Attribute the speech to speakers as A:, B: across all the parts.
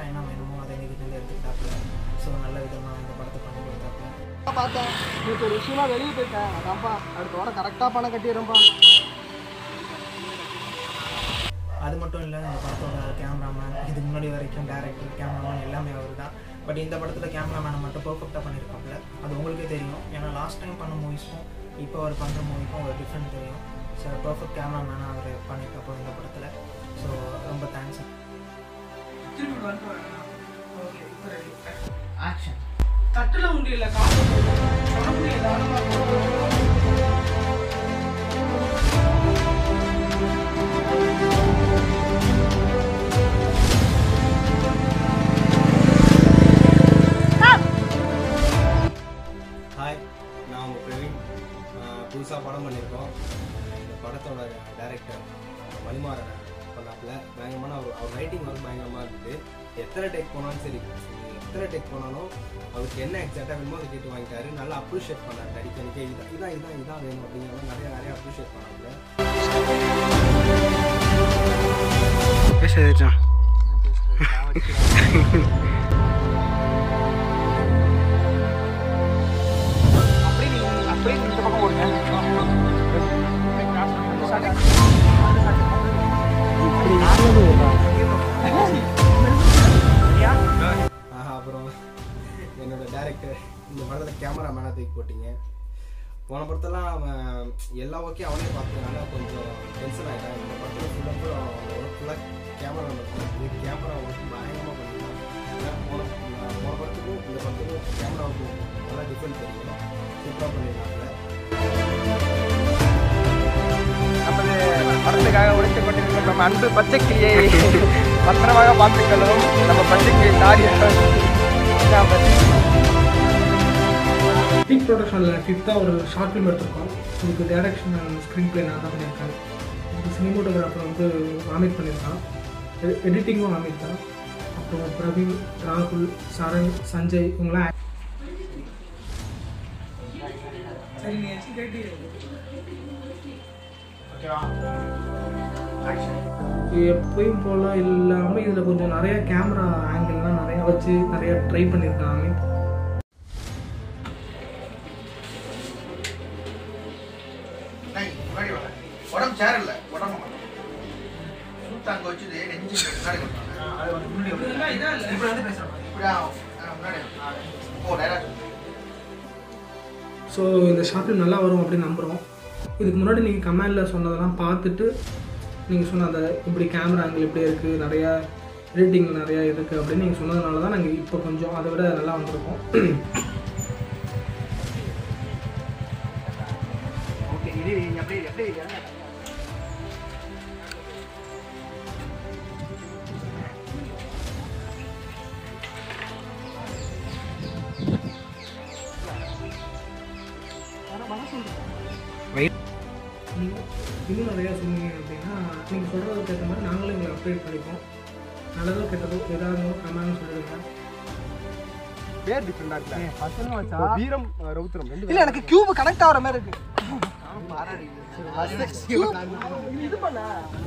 A: என்ன வேணுமோ அதை எங்ககிட்ட எடுத்துக்கிட்டாப்புல ஸோ நல்ல விதமாக இந்த படத்தை பண்ணி கொடுத்தாப்புல
B: பார்த்தேன் இன்னைக்கு ஒரு விஷயமா வெளியே போயிட்டேன் அதான்ப்பா அடுத்த வாரம் கரெக்டாக பணம் கட்டிடுறேன்ப்பா
A: அது மட்டும் இல்லை இந்த படத்தோட கேமராமேன் இதுக்கு முன்னாடி வரைக்கும் டேரக்டர் கேமராமேன் எல்லாமே அவர் தான் பட் இந்த படத்தில் கேமராமேனை மட்டும் பர்ஃபெக்டாக பண்ணியிருக்காப்புல அது உங்களுக்கே தெரியும் ஏன்னா லாஸ்ட் டைம் பண்ண மூவிஸும் இப்போ அவர் பண்ணுற மூவிக்கும் ஒரு டிஃப்ரெண்ட் தெரியும் ஸோ பர்ஃபெக்ட் கேமராமேனாக அவர் பண்ணியிருக்கப்போ இந்த படத்தில் ஸோ ரொம்ப தேங்க்ஸ்
C: திரும்பி வந்துட்டு வரேன் ஓகே இப்போ ரெடி
A: ஆக்ஷன்
C: தட்டுல முடியல காசு பண்ண முடியல
D: ஹாய் நான் உங்கள் பிரவீன் புதுசாக படம் பண்ணியிருக்கோம் இந்த படத்தோட டைரக்டர் மணிமாறன் பண்ணாப்புல பயங்கரமான அவர் அவர் ரைட்டிங் வந்து பயங்கரமாக இருக்குது எத்தனை டேக் போனாலும் சரி எத்தனை டேக் போனாலும் அவருக்கு என்ன எக்ஸாக்டாக வேணுமோ அதை கேட்டு வாங்கிட்டாரு நல்லா அப்ரிஷியேட் பண்ணார் அடிக்கடிக்கே இதான் இதான் இதான் இதான் வேணும் அப்படிங்கிற மாதிரி நிறைய நிறைய அப்ரிஷியேட் பண்ணாப்புல
B: பேச அப்படியே நீ அப்படியே இந்த பக்கம் போடுங்க
D: ஆஹா அப்புறம் என்னோட டேரக்டர் இந்த படத்தில் கேமராமேனாக தூக்கி போட்டீங்க போன படத்தெல்லாம் அவன் எல்லா ஓகே அவனே பார்த்ததுனால கொஞ்சம் டென்ஷன் ஆகிட்டான் இந்த படத்தில் ஃபுல் அண்ட் ஃபுல் அவன் ஃபுல்லாக கேமரா இது கேமரா ஒர்க் பயங்கரமாக பண்ணிட்டான் ஏன்னா போன நான் போன படத்துக்கும் இந்த படத்துக்கும் கேமராவுக்கும் நல்லா டிஃப்ரெண்ட் தெரியும் சூப்பராக பண்ணியிருந்தாங்க
B: நமது படத்துக்காக உழைத்துக் கொண்டிருக்கும் நம்ம அன்பு பச்சை கிளியை பத்திரமாக பார்த்துக்கொள்ளவும் நம்ம பச்சை கிளி தாரியாக
C: பிக் ப்ரொடக்ஷனில் ஃபிஃப்த்தாக ஒரு ஷார்ட் ஃபிலிம் எடுத்திருக்கோம் இதுக்கு டேரக்ஷன் அண்ட் ஸ்க்ரீன் பிளே நான் தான் பண்ணியிருக்கேன் இதுக்கு சினிமோட்டோகிராஃபர் வந்து அமித் பண்ணியிருக்கான் எடிட்டிங்கும் அமித் தான் அப்புறம் பிரவீன் ராகுல் சரண் சஞ்சய் இவங்களாம் சரி நீ கேட்டு எப்பயும் போல இல்லாமல் இதில் கொஞ்சம் நிறைய கேமரா ஆங்கிள்லாம் நிறைய வச்சு நிறைய ட்ரை பண்ணியிருக்கான் அமித்
E: உடம்பு சேர் இல்ல உடம்பு சூத்து அங்க வச்சுது நெஞ்சு முன்னாடி கொண்டு இப்படி வந்து பேசுறேன் இப்படி ஆ, ஆ, முன்னாடி ஆ, ஓ டைரக்ட்
C: ஸோ இந்த ஷார்ட் ஃபிலிம் நல்லா வரும் அப்படின்னு நம்புகிறோம் இதுக்கு முன்னாடி நீங்கள் கமெண்டில் சொன்னதெல்லாம் பார்த்துட்டு நீங்கள் சொன்ன அந்த இப்படி கேமரா ஆங்கிள் இப்படி இருக்குது நிறையா எடிட்டிங் நிறையா இருக்குது அப்படின்னு நீங்கள் சொன்னதுனால தான் நாங்கள் இப்போ கொஞ்சம் அதை விட நல்லா வந்திருக்கோம்
B: ஓகே இது அப்படியே அப்படியே
C: நீங்கள் இன்னும் நிறையா சொன்னீங்க அப்படின்னா நீங்கள் சொல்கிறதுக்கு ஏற்ற மாதிரி நாங்களும் எங்களை அப்டேட் பண்ணிப்போம் நல்லதோ கெட்டதோ ஏதாவது கமெண்ட் சொல்லிடுங்க
B: பேர் டிஃப்ரெண்டாக இருக்குல்ல வீரம் அஹ், ரௌத்ரம் ரெண்டு இல்லை எனக்கு கியூப் கனெக்ட் ஆகிற மாதிரி இருக்கு இது பண்ண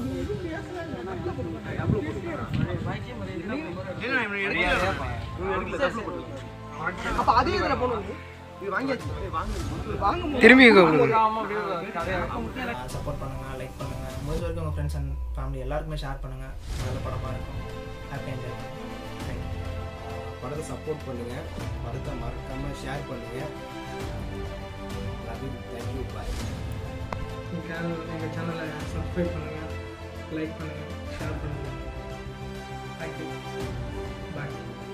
B: அப்ப அதே இதுல போகணும் இது வாங்கியாச்சு வாங்க திரும்பி
A: சப்போர்ட் பண்ணுங்கள் லைக் பண்ணுங்கள் முடிஞ்ச வரைக்கும் உங்கள் ஃப்ரெண்ட்ஸ் அண்ட் ஃபேமிலி எல்லாருக்குமே ஷேர் பண்ணுங்கள் நல்ல படமாக இருக்கும் ஹாப்பி என்ஜாய் பண்ணுங்கள் தேங்க்யூ
D: படத்தை சப்போர்ட் பண்ணுங்கள் படத்தை மறக்காமல் ஷேர் பண்ணுங்கள் லவ் யூ தேங்க்யூ பாய்
C: எங்கள் எங்கள் சேனலை சப்ஸ்கிரைப் பண்ணுங்கள் லைக் பண்ணுங்கள் ஷேர் பண்ணுங்கள் தேங்க்யூ பாய்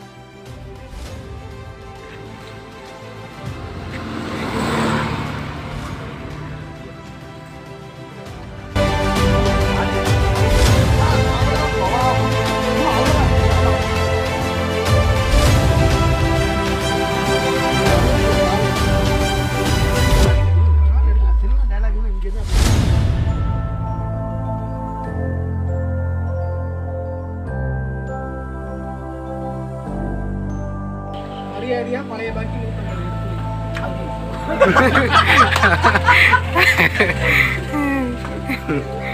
C: மரியாதையா பழைய பாக்கி எடுத்து